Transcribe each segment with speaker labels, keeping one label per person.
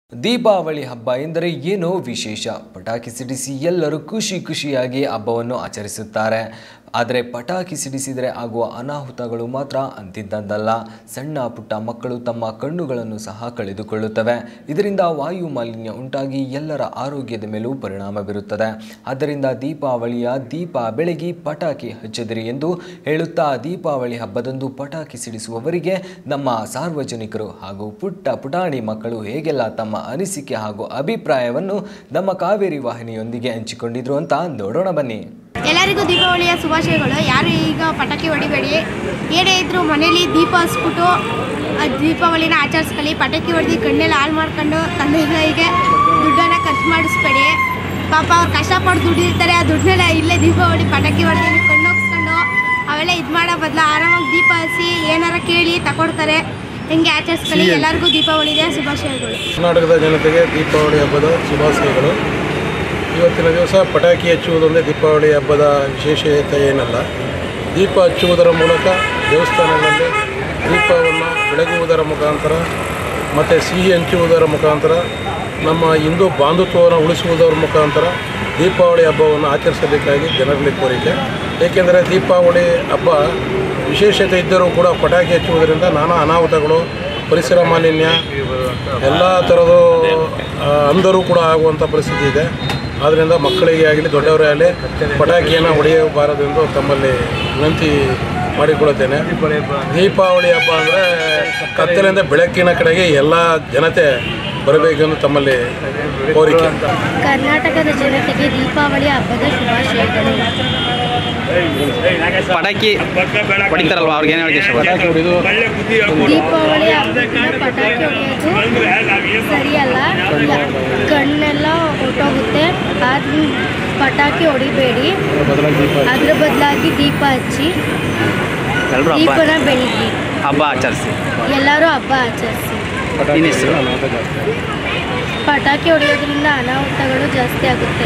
Speaker 1: ದೀಪಾವಳಿ ಹಬ್ಬ ಎಂದರೆ ಏನೋ ವಿಶೇಷ ಪಟಾಕಿ ಸಿಡಿಸಿ ಎಲ್ಲರೂ ಖುಷಿ ಖುಷಿಯಾಗಿ ಹಬ್ಬವನ್ನು ಆಚರಿಸುತ್ತಾರೆ ಆದರೆ ಪಟಾಕಿ ಸಿಡಿಸಿದರೆ ಆಗುವ ಅನಾಹುತಗಳು ಮಾತ್ರ ಅಂತಿದ್ದದ್ದಲ್ಲ ಸಣ್ಣ ಪುಟ್ಟ ಮಕ್ಕಳು ತಮ್ಮ ಕಣ್ಣುಗಳನ್ನು ಸಹ ಕಳೆದುಕೊಳ್ಳುತ್ತವೆ ಇದರಿಂದ ವಾಯು ಮಾಲಿನ್ಯ ಉಂಟಾಗಿ ಎಲ್ಲರ ಆರೋಗ್ಯದ ಮೇಲೂ ಪರಿಣಾಮ ಬೀರುತ್ತದೆ ಆದ್ದರಿಂದ ದೀಪಾವಳಿಯ ದೀಪ ಬೆಳಗಿ ಪಟಾಕಿ ಹಚ್ಚದಿರಿ ಎಂದು ಹೇಳುತ್ತಾ ದೀಪಾವಳಿ ಹಬ್ಬದಂದು ಪಟಾಕಿ ಸಿಡಿಸುವವರಿಗೆ ನಮ್ಮ ಸಾರ್ವಜನಿಕರು ಹಾಗೂ ಪುಟ್ಟ ಪುಟಾಣಿ ಮಕ್ಕಳು ಹೇಗೆಲ್ಲ ತಮ್ಮ ಅನಿಸಿಕೆ ಹಾಗೂ ಅಭಿಪ್ರಾಯವನ್ನು ನಮ್ಮ ಕಾವೇರಿ ವಾಹಿನಿಯೊಂದಿಗೆ ಹಂಚಿಕೊಂಡಿದ್ರು ಅಂತ ನೋಡೋಣ ಬನ್ನಿ
Speaker 2: ಎಲ್ಲರಿಗೂ ದೀಪಾವಳಿಯ ಶುಭಾಶಯಗಳು ಯಾರು ಈಗ ಪಟಾಕಿ ಹೊಡಿಬೇಡಿ ಏನೇ ಇದ್ರೂ ಮನೇಲಿ ದೀಪ ಹಚ್ಬಿಟ್ಟು ಆ ದೀಪಾವಳಿನ ಆಚರಿಸ್ಕೊಳ್ಳಿ ಪಟಾಕಿ ಹೊಡೆದು ಕಣ್ಣೆಲ್ಲ ಹಾಳು ಮಾಡ್ಕೊಂಡು ತಂದೆ ತಾಯಿಗೆ ದುಡ್ಡನ್ನು ಖರ್ಚು ಮಾಡಿಸ್ಬೇಡಿ ಪಾಪ ಅವ್ರು ಕಷ್ಟಪಟ್ಟು ದುಡ್ಡಿರ್ತಾರೆ ಆ ದುಡ್ಡನ್ನೆಲ್ಲ ಇಲ್ಲೇ ದೀಪಾವಳಿ ಪಟಾಕಿ ಹೊಡೆದು ಕಣ್ಣು ಹೋಗಿಸ್ಕೊಂಡು ಅವೆಲ್ಲ ಇದು ಮಾಡೋ ಬದಲು ಆರಾಮಾಗಿ ದೀಪ ಹಚ್ಚಿ ಏನಾರ ಕೇಳಿ ತಗೊಡ್ತಾರೆ ಹಿಂಗೆ ಆಚರಿಸ್ಕೊಳ್ಳಿ ಎಲ್ಲರಿಗೂ ದೀಪಾವಳಿಯ ಶುಭಾಶಯಗಳು
Speaker 3: ಕರ್ನಾಟಕದ ಜನತೆಗೆ ದೀಪಾವಳಿ ಹಬ್ಬದ ಶುಭಾಶಯಗಳು ಇವತ್ತಿನ ದಿವಸ ಪಟಾಕಿ ಹಚ್ಚುವುದೊಂದೇ ದೀಪಾವಳಿ ಹಬ್ಬದ ವಿಶೇಷತೆ ಏನಲ್ಲ ದೀಪ ಹಚ್ಚುವುದರ ಮೂಲಕ ದೇವಸ್ಥಾನಗಳಲ್ಲಿ ದೀಪವನ್ನು ಬೆಳಗುವುದರ ಮುಖಾಂತರ ಮತ್ತು ಸಿಹಿ ಹಂಚುವುದರ ಮುಖಾಂತರ ನಮ್ಮ ಹಿಂದೂ ಬಾಂಧುತ್ವವನ್ನು ಉಳಿಸುವುದರ ಮುಖಾಂತರ ದೀಪಾವಳಿ ಹಬ್ಬವನ್ನು ಆಚರಿಸಬೇಕಾಗಿ ಜನರಲ್ಲಿ ಕೋರಿಕೆ ಏಕೆಂದರೆ ದೀಪಾವಳಿ ಹಬ್ಬ ವಿಶೇಷತೆ ಇದ್ದರೂ ಕೂಡ ಪಟಾಕಿ ಹಚ್ಚುವುದರಿಂದ ನಾನಾ ಅನಾಹುತಗಳು ಪರಿಸರ ಮಾಲಿನ್ಯ ಎಲ್ಲ ಥರದ ಆ, ಅಂಧರು ಕೂಡ ಆಗುವಂಥ ಪರಿಸ್ಥಿತಿ ಇದೆ ಆದ್ದರಿಂದ ಮಕ್ಕಳಿಗೆ ಆಗಲಿ ದೊಡ್ಡವರೇ ಆಗಲಿ ಪಟಾಕಿಯನ್ನು ಹೊಡೆಯಬಾರದೆಂದು ತಮ್ಮಲ್ಲಿ ವಿನಂತಿ ಮಾಡಿಕೊಳ್ಳುತ್ತೇನೆ ದೀಪಾವಳಿ ಹಬ್ಬ ಅಂದರೆ ಕತ್ತಲಿಂದ ಬೆಳಕಿನ ಕಡೆಗೆ ಎಲ್ಲ ಜನತೆ ಬರಬೇಕೆಂದು ತಮ್ಮಲ್ಲಿ ಕೋರಿಕೆ
Speaker 2: ಕರ್ನಾಟಕದ ಜನತೆಗೆ ದೀಪಾವಳಿ ಹಬ್ಬದ ಶುಭಾಶಯಗಳು
Speaker 4: ಪಟಾಕಿ ಹೊಡಿತಾರಲ್ವ ಅವ್ರಿಗೆ ಏನು ಹೇಳಕ್ಕೆ ಇಷ್ಟಪಡ್ತಾರೆ
Speaker 3: ಪಟಾಕಿ ಹೊಡೆದು
Speaker 2: ದೀಪಾವಳಿ ಹಬ್ಬದಿಂದ ಪಟಾಕಿ ಹೊಡೆಯೋದು ಸರಿಯಲ್ಲ ಕಣ್ಣೆಲ್ಲ ಹೊಟ್ಟೋಗುತ್ತೆ ಆದ್ರೂ ಪಟಾಕಿ ಹೊಡಿಬೇಡಿ
Speaker 3: ಬದಲಾಗಿ ದೀಪ
Speaker 2: ಅದ್ರ ಬದಲಾಗಿ ದೀಪ ಹಚ್ಚಿ
Speaker 4: ಎಲ್ಲರೂ ಹಬ್ಬ
Speaker 2: ದೀಪನ ಬೆಳಗಿ
Speaker 4: ಹಬ್ಬ ಆಚರಿಸಿ
Speaker 2: ಎಲ್ಲರೂ ಹಬ್ಬ ಆಚರಿಸಿ
Speaker 4: ನಿನ್ನ ಹೆಸರು?
Speaker 3: ಅನಾಹುತ ಜಾಸ್ತಿ.
Speaker 2: ಪಟಾಕಿ ಹೊಡೆಯೋದ್ರಿಂದ ಅನಾಹುತಗಳು ಜಾಸ್ತಿ ಆಗುತ್ತೆ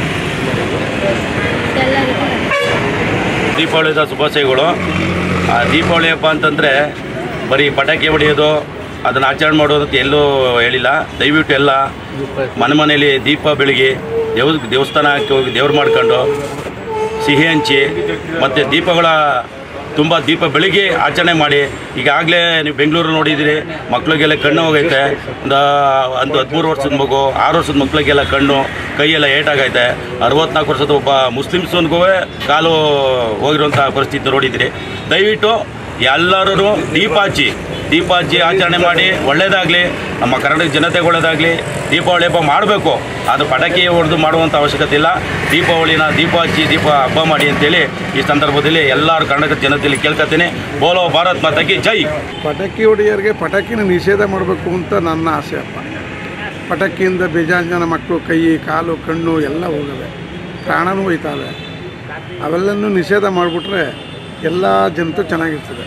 Speaker 2: ಎಲ್ಲರಿಗೂ ನಮಸ್ಕಾರ.
Speaker 5: ದೀಪಾವಳಿದ ಶುಭಾಶಯಗಳು ಆ ದೀಪಾವಳಿ ಹಬ್ಬ ಅಂತಂದರೆ ಬರೀ ಪಟಾಕಿ ಹೊಡೆಯೋದು ಅದನ್ನು ಆಚರಣೆ ಮಾಡೋದು ಅಂತ ಎಲ್ಲೂ ಹೇಳಿಲ್ಲ ದಯವಿಟ್ಟು ಎಲ್ಲ ಮನೆ ಮನೆಯಲ್ಲಿ ದೀಪ ಬೆಳಗಿ ದೇವ ದೇವಸ್ಥಾನಕ್ಕೆ ಹೋಗಿ ದೇವ್ರು ಮಾಡ್ಕೊಂಡು ಸಿಹಿ ಹಂಚಿ ಮತ್ತು ದೀಪಗಳ ತುಂಬ ದೀಪ ಬೆಳಗ್ಗೆ ಆಚರಣೆ ಮಾಡಿ ಈಗಾಗಲೇ ನೀವು ಬೆಂಗಳೂರು ನೋಡಿದ್ದೀರಿ ಮಕ್ಳಿಗೆಲ್ಲ ಕಣ್ಣು ಹೋಗೈತೆ ಒಂದು ಒಂದು ಹದಿಮೂರು ವರ್ಷದ ಮಗು ಆರು ವರ್ಷದ ಮಕ್ಳಿಗೆಲ್ಲ ಕಣ್ಣು ಕೈಯೆಲ್ಲ ಏಟಾಗೈತೆ ಅರವತ್ನಾಲ್ಕು ವರ್ಷದ ಒಬ್ಬ ಮುಸ್ಲಿಮ್ಸ್ವನ್ಗೂ ಕಾಲು ಹೋಗಿರುವಂಥ ಪರಿಸ್ಥಿತಿ ನೋಡಿದ್ದೀರಿ ದಯವಿಟ್ಟು ಎಲ್ಲರೂ ದೀಪ ಹಚ್ಚಿ ದೀಪ ಹಚ್ಚಿ ಆಚರಣೆ ಮಾಡಿ ಒಳ್ಳೇದಾಗಲಿ ನಮ್ಮ ಕರ್ನಾಟಕ ಜನತೆಗೆ ಒಳ್ಳೇದಾಗಲಿ ದೀಪಾವಳಿ ಹಬ್ಬ ಮಾಡಬೇಕು ಅದು ಪಟಾಕಿ ಹೊಡೆದು ಮಾಡುವಂಥ ಅವಶ್ಯಕತೆ ಇಲ್ಲ ದೀಪಾವಳಿನ ದೀಪ ಹಚ್ಚಿ ದೀಪ ಹಬ್ಬ ಮಾಡಿ ಅಂತೇಳಿ ಈ ಸಂದರ್ಭದಲ್ಲಿ ಎಲ್ಲರೂ ಕರ್ನಾಟಕ ಜನತೆಯಲ್ಲಿ ಕೇಳ್ಕೊತೀನಿ ಬೋಲೋ ಭಾರತ್ ಮಾತಾಕಿ ಜೈ
Speaker 6: ಪಟಾಕಿ ಹೊಡೆಯೋರಿಗೆ ಪಟಾಕಿನ ನಿಷೇಧ ಮಾಡಬೇಕು ಅಂತ ನನ್ನ ಆಸೆ ಅಪ್ಪ ಪಟಾಕಿಯಿಂದ ಬೇಜಾನ್ ಜನ ಮಕ್ಕಳು ಕೈ ಕಾಲು ಕಣ್ಣು ಎಲ್ಲ ಹೋಗವೆ ಪ್ರಾಣನೂ ಹೋಯ್ತಾವೆ ಅವೆಲ್ಲನೂ ನಿಷೇಧ ಮಾಡಿಬಿಟ್ರೆ ಎಲ್ಲ ಜನತೆ ಚೆನ್ನಾಗಿರ್ತದೆ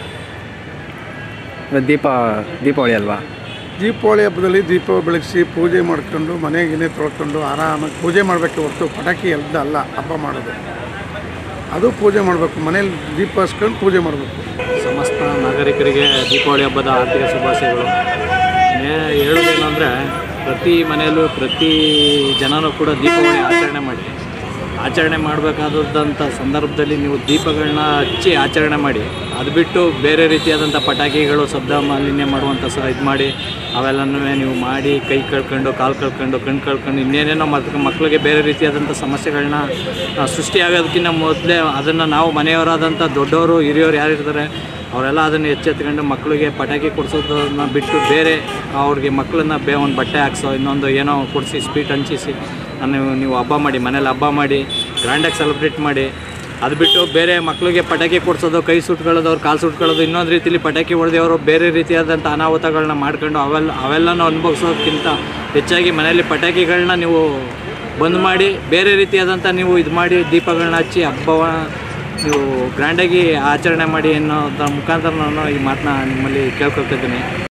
Speaker 4: ಇವತ್ತು ದೀಪ ದೀಪಾವಳಿ ಅಲ್ವಾ
Speaker 6: ದೀಪಾವಳಿ ಹಬ್ಬದಲ್ಲಿ ದೀಪ ಬೆಳಗಿಸಿ ಪೂಜೆ ಮಾಡ್ಕೊಂಡು ಮನೆಗಿನೇ ತೊಳ್ಕೊಂಡು ಆರಾಮಾಗಿ ಪೂಜೆ ಮಾಡಬೇಕು ಹೊರತು ಪಟಾಕಿ ಎಲ್ಲ ಅಲ್ಲ ಹಬ್ಬ ಮಾಡೋದು ಅದು ಪೂಜೆ ಮಾಡಬೇಕು ಮನೇಲಿ ದೀಪ ಹಚ್ಕೊಂಡು ಪೂಜೆ ಮಾಡಬೇಕು
Speaker 7: ಸಮಸ್ತ ನಾಗರಿಕರಿಗೆ ದೀಪಾವಳಿ ಹಬ್ಬದ ಆರ್ಥಿಕ ಶುಭಾಶಯಗಳು ನೇ- ಹೇಳೋದೇನು ಅಂದರೆ ಪ್ರತಿ ಮನೆಯಲ್ಲೂ ಪ್ರತಿ ಜನನೂ ಕೂಡ ದೀಪಾವಳಿ ಆಚರಣೆ ಮಾಡಿ ಆಚರಣೆ ಮಾಡಬೇಕಾದಂಥ ಸಂದರ್ಭದಲ್ಲಿ ನೀವು ದೀಪಗಳನ್ನ ಹಚ್ಚಿ ಆಚರಣೆ ಮಾಡಿ ಅದು ಬಿಟ್ಟು ಬೇರೆ ರೀತಿಯಾದಂಥ ಪಟಾಕಿಗಳು ಶಬ್ದ ಮಾಲಿನ್ಯ ಮಾಡುವಂಥ ಸಹ ಇದು ಮಾಡಿ ಅವೆಲ್ಲನೂ ನೀವು ಮಾಡಿ ಕೈ ಕಳ್ಕೊಂಡು ಕಾಲು ಕಳ್ಕೊಂಡು ಕಣ್ಣು ಕಳ್ಕೊಂಡು ಇನ್ನೇನೇನೋ ಮಕ್ ಮಕ್ಕಳಿಗೆ ಬೇರೆ ರೀತಿಯಾದಂಥ ಸಮಸ್ಯೆಗಳನ್ನ ಆ, ಸೃಷ್ಟಿಯಾಗೋದಕ್ಕಿಂತ ಮೊದಲೇ ಅದನ್ನು ನಾವು ಮನೆಯವರಾದಂಥ ದೊಡ್ಡವರು ಹಿರಿಯವರು ಯಾರಿರ್ತಾರೆ ಅವರೆಲ್ಲ ಅದನ್ನು ಎಚ್ಚೆತ್ಕೊಂಡು ಮಕ್ಕಳಿಗೆ ಪಟಾಕಿ ಕೊಡಿಸೋದನ್ನ ಬಿಟ್ಟು ಬೇರೆ ಅವ್ರಿಗೆ ಮಕ್ಕಳನ್ನ ಬೇ ಒಂದು ಬಟ್ಟೆ ಹಾಕ್ಸೋ ಇನ್ನೊಂದು ಏನೋ ಕೊಡಿಸಿ ಸ್ವೀಟ್ ಹಂಚಿಸಿ ನೀವು ನೀವು ಹಬ್ಬ ಮಾಡಿ ಮನೇಲಿ ಹಬ್ಬ ಮಾಡಿ ಗ್ರ್ಯಾಂಡಾಗಿ ಸೆಲೆಬ್ರೇಟ್ ಮಾಡಿ ಅದು ಬಿಟ್ಟು ಬೇರೆ ಮಕ್ಕಳಿಗೆ ಪಟಾಕಿ ಕೊಡಿಸೋದು ಕೈ ಸುಟ್ಕೊಳ್ಳೋದು ಅವ್ರು ಕಾಲು ಸುಟ್ಕೊಳ್ಳೋದು ಇನ್ನೊಂದು ರೀತಿಲಿ ಪಟಾಕಿ ಹೊಡೆದವರು ಬೇರೆ ರೀತಿಯಾದಂಥ ಅನಾಹುತಗಳನ್ನ ಮಾಡ್ಕೊಂಡು ಅವೆಲ್ಲ ಅವೆಲ್ಲನೂ ಅನುಭವಿಸೋದಕ್ಕಿಂತ ಹೆಚ್ಚಾಗಿ ಮನೆಯಲ್ಲಿ ಪಟಾಕಿಗಳನ್ನ ನೀವು ಬಂದ್ ಮಾಡಿ ಬೇರೆ ರೀತಿಯಾದಂಥ ನೀವು ಇದು ಮಾಡಿ ದೀಪಗಳನ್ನ ಹಚ್ಚಿ ಹಬ್ಬವ ನೀವು ಗ್ರ್ಯಾಂಡಾಗಿ ಆಚರಣೆ ಮಾಡಿ ಅನ್ನೋದ್ರ ಮುಖಾಂತರ ನಾನು ಈ ಮಾತನ್ನ ನಿಮ್ಮಲ್ಲಿ ಕೇಳ್ಕೊಳ್ತಿದ್ದೀನಿ